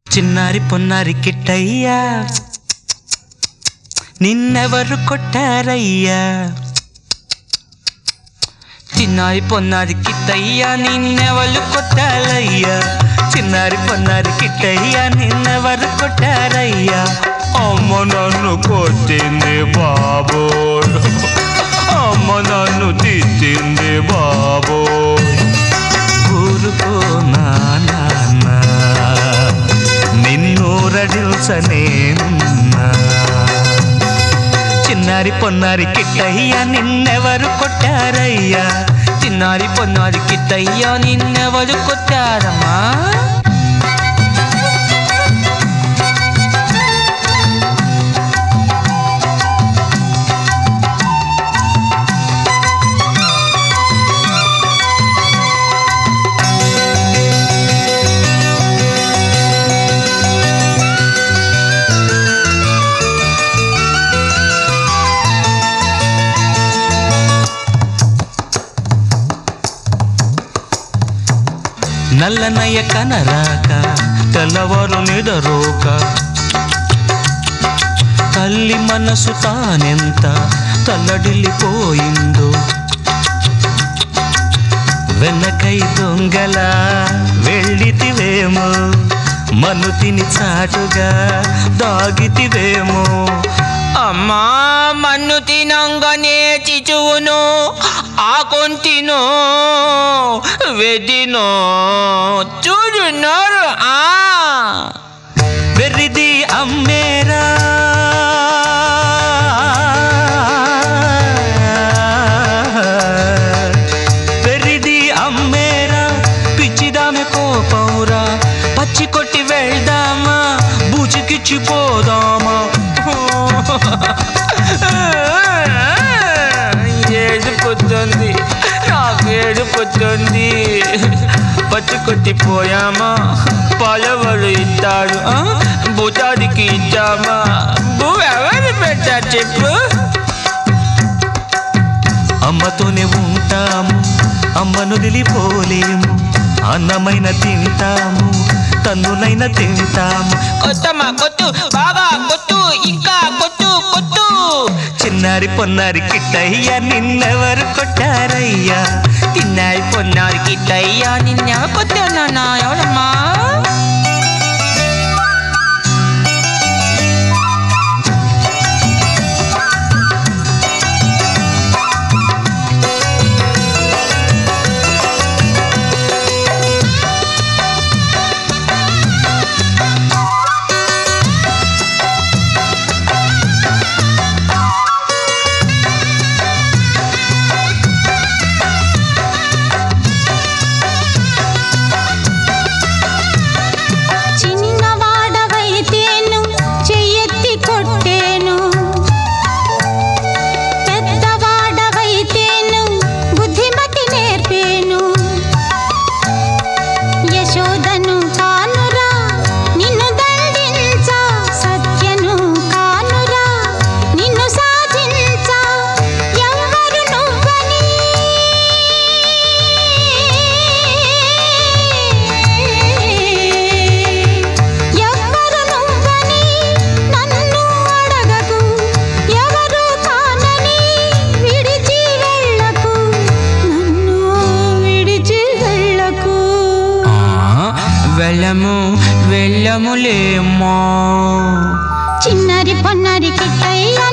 చిన్నారి పొన్నారి కిట్టయ్యా నిన్నెవరు కొట్టారయ్యా చిన్నారి పొన్నారి కిట్టయ్యా నిన్నెవరు కొట్టారయ్యా చిన్నారి పొన్నారి కిట్టయ్యా నిన్నెవరు కొట్టారయ్యా అమ్మ నన్ను కొట్టింది బాబో అమ్మ నన్ను తిట్టింది బాబో ఊరుకో నాన్న నిన్నూరడిల్చనేనున్నా చిన్నారి పొన్నారి కిట్టయ్యా నిన్నెవరు కొట్టారయ్యా చిన్నారి పొన్నారి కిట్టయ్యా నిన్నెవరు కొట్టారమ్మా నల్లనయ్య కనరాక తెల్లవారు నిడరోక తల్లి మనసు తానెంత తల్లడిల్లిపోయిందో వెనకై దొంగల వెళ్ళితివేమో మను తిని చాటుగా దాగితివేమో అమ్మా మన్ను తినంగానే చిచువును ఆకొంటిను వెదిను చూడున్నారు ఆ వెర్రిది అమ్మేరా వెర్రిది అమ్మేరా పిచ్చిదామె కోపంరా పచ్చి కొట్టి వెళ్దామా బూచికిచ్చిపోదామా ఏడుపుతుంది నాకు ఏడుపుతుంది పచ్చి కొట్టిపోయామా పలవలు ఇస్తాడు ఆ? భూతాదికి ఇచ్చామా భూ ఎవరు పెట్టారు చెప్పు అమ్మతోనే ఉంటాము అమ్మను వదిలిపోలేము అన్నమైన తింటాము తన్నులైన తింటాము కొత్తమ్మా కొట్టు బాగా కొట్టు ఇంకా కొట్టు కొట్టు చిన్నారి పొన్నారి కిట్టయ్యా నిన్నెవరు కొట్టారయ్యా తిన్నాయి పొన్నాడు గిట్టయ్యా నిన్న కొట్టానా ఎవరమ్మా చిన్నవాడవైతేను చెయ్యెత్తి కొట్టేను పెద్దవాడవైతేను బుద్ధిమతి నేర్పేను యశోదను కానురా నిన్ను దండించ సత్యను కానురా నిన్ను సాధించ ఎవ్వరు నువ్వని ఎవ్వరు నువ్వని నన్ను అడగకు ఎవరు కానని విడిచి వెళ్ళకు నన్ను విడిచి వెళ్ళకు వెళ్ళము వెళ్ళములేమో చిన్నరి పొన్నరి కిట్టయ్యా